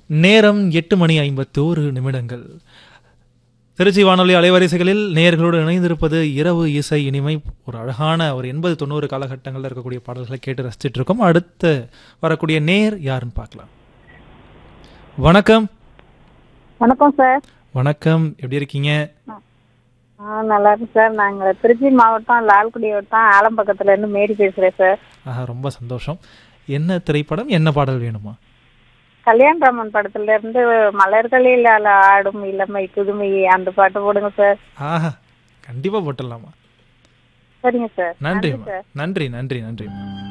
நேரம் எட்டு மணி ஐம்பத்தோரு நிமிடங்கள் திருச்சி வானொலி அலைவரிசைகளில் நேயர்களோடு இணைந்திருப்பது இரவு இசை இனிமை ஒரு அழகான ஒரு எண்பது தொண்ணூறு காலகட்டங்களில் இருக்கக்கூடிய பாடல்களை கேட்டு ரசிச்சிட்டு இருக்கோம் அடுத்து வரக்கூடிய நேர் யாருன்னு பார்க்கலாம் வணக்கம் வணக்கம் சார் வணக்கம் எப்படி இருக்கீங்க ஆ நல்லா இருக்கு சார் நாங்கள் திருச்சி மாவட்டம் லால்குடி வட்டம் ஆலம்பக்கத்துல இருந்து மேரி பேசுறேன் சார் ஆஹா ரொம்ப சந்தோஷம் என்ன திரைப்படம் என்ன பாடல் வேணுமா கல்யாணராமன் படத்துல இருந்து மலர்களில் அல ஆடும் இளமை புதுமை அந்த பாட்டு போடுங்க சார் ஆஹா கண்டிப்பா போட்டுடலாமா சரிங்க சார் நன்றி சார் நன்றி நன்றி நன்றி